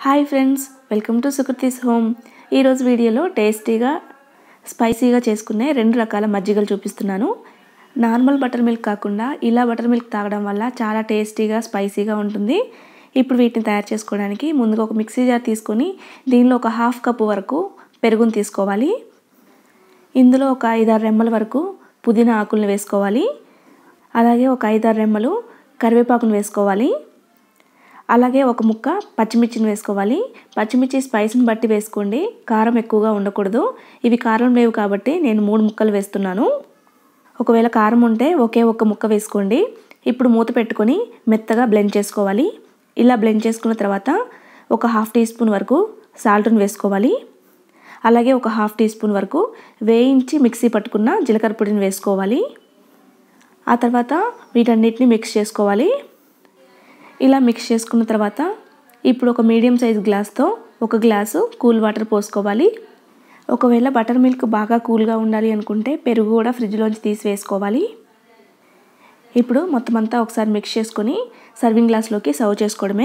hi friends welcome to Sukruthi's home ఈరోజు వీడియోలో టేస్టీగా స్పైసీగా చేసుకునే రెండు రకాల మజ్జిగలు చూపిస్తున్నాను నార్మల్ బటర్ మిల్క్ కాకుండా ఇలా బటర్ మిల్క్ తాగడం వల్ల చాలా టేస్టీగా స్పైసీగా ఉంటుంది ఇప్పుడు వీటిని తయారు చేసుకోవడానికి ముందుగా ఒక మిక్సీ జార్ తీసుకొని దీనిలో ఒక హాఫ్ కప్పు వరకు పెరుగుని తీసుకోవాలి ఇందులో ఒక ఐదారు రెమ్మల వరకు పుదీనా ఆకులను వేసుకోవాలి అలాగే ఒక ఐదారు రెమ్మలు కరివేపాకును వేసుకోవాలి అలాగే ఒక ముక్క పచ్చిమిర్చిని వేసుకోవాలి పచ్చిమిర్చి స్పైస్ని బట్టి వేసుకోండి కారం ఎక్కువగా ఉండకూడదు ఇవి కారం లేవు కాబట్టి నేను మూడు ముక్కలు వేస్తున్నాను ఒకవేళ కారం ఉంటే ఒకే ఒక్క ముక్క వేసుకోండి ఇప్పుడు మూత పెట్టుకొని మెత్తగా బ్లెండ్ చేసుకోవాలి ఇలా బ్లెండ్ చేసుకున్న తర్వాత ఒక హాఫ్ టీ స్పూన్ వరకు సాల్ట్ని వేసుకోవాలి అలాగే ఒక హాఫ్ టీ స్పూన్ వరకు వేయించి మిక్సీ పట్టుకున్న జీలకర్ర పొడిని వేసుకోవాలి ఆ తర్వాత వీటన్నిటిని మిక్స్ చేసుకోవాలి ఇలా మిక్స్ చేసుకున్న తర్వాత ఇప్పుడు ఒక మీడియం సైజ్ గ్లాస్తో ఒక గ్లాసు కూల్ వాటర్ పోసుకోవాలి ఒకవేళ బటర్ మిల్క్ బాగా కూల్గా ఉండాలి అనుకుంటే పెరుగు కూడా ఫ్రిడ్జ్లోంచి తీసి వేసుకోవాలి ఇప్పుడు మొత్తం అంతా ఒకసారి మిక్స్ చేసుకొని సర్వింగ్ గ్లాస్లోకి సర్వ్ చేసుకోవడమే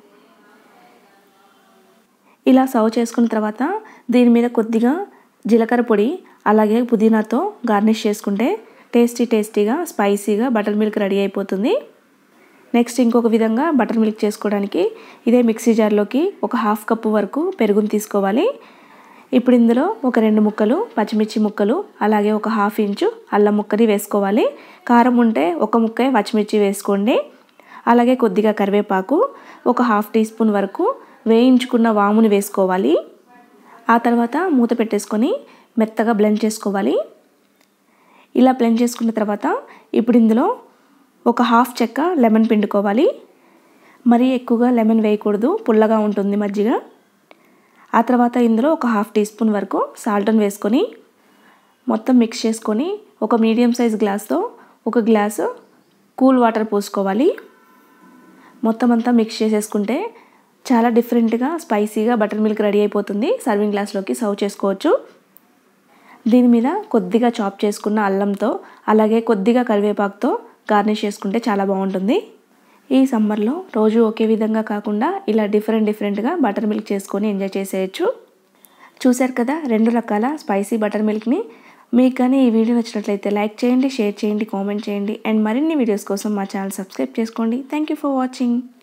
ఇలా సర్వ్ చేసుకున్న తర్వాత దీని మీద కొద్దిగా జీలకర్ర పొడి అలాగే పుదీనాతో గార్నిష్ చేసుకుంటే టేస్టీ టేస్టీగా స్పైసీగా బటర్ మిల్క్ రెడీ అయిపోతుంది నెక్స్ట్ ఇంకొక విధంగా బటర్ మిల్క్ చేసుకోవడానికి ఇదే మిక్సీ జార్లోకి ఒక హాఫ్ కప్పు వరకు పెరుగుని తీసుకోవాలి ఇప్పుడు ఇందులో ఒక రెండు ముక్కలు పచ్చిమిర్చి ముక్కలు అలాగే ఒక హాఫ్ ఇంచు అల్లం ముక్కని వేసుకోవాలి కారం ఉంటే ఒక ముక్క పచ్చిమిర్చి వేసుకోండి అలాగే కొద్దిగా కరివేపాకు ఒక హాఫ్ టీ స్పూన్ వరకు వేయించుకున్న వాముని వేసుకోవాలి ఆ తర్వాత మూత పెట్టేసుకొని మెత్తగా బ్లెండ్ చేసుకోవాలి ఇలా బ్లెండ్ చేసుకున్న తర్వాత ఇప్పుడు ఇందులో ఒక హాఫ్ చెక్క లెమన్ పిండుకోవాలి మరీ ఎక్కువగా లెమన్ వేయకూడదు పుల్లగా ఉంటుంది మజ్జిగ ఆ తర్వాత ఇందులో ఒక హాఫ్ టీ స్పూన్ వరకు సాల్ట్ని వేసుకొని మొత్తం మిక్స్ చేసుకొని ఒక మీడియం సైజ్ గ్లాస్తో ఒక గ్లాసు కూల్ వాటర్ పోసుకోవాలి మొత్తం అంతా మిక్స్ చేసేసుకుంటే చాలా డిఫరెంట్గా స్పైసీగా బటర్ మిల్క్ రెడీ అయిపోతుంది సర్వింగ్ గ్లాస్లోకి సర్వ్ చేసుకోవచ్చు దీని మీద కొద్దిగా చాప్ చేసుకున్న అల్లంతో అలాగే కొద్దిగా కరివేపాకుతో గార్నిష్ చేసుకుంటే చాలా బాగుంటుంది ఈ సమ్మర్లో రోజు ఒకే విధంగా కాకుండా ఇలా డిఫరెంట్ డిఫరెంట్గా బటర్ మిల్క్ చేసుకొని ఎంజాయ్ చేసేయచ్చు చూశారు కదా రెండు రకాల స్పైసీ బటర్ మిల్క్ని మీకు కానీ ఈ వీడియో నచ్చినట్లయితే లైక్ చేయండి షేర్ చేయండి కామెంట్ చేయండి అండ్ మరిన్ని వీడియోస్ కోసం మా ఛానల్ సబ్స్క్రైబ్ చేసుకోండి థ్యాంక్ యూ ఫర్ వాచింగ్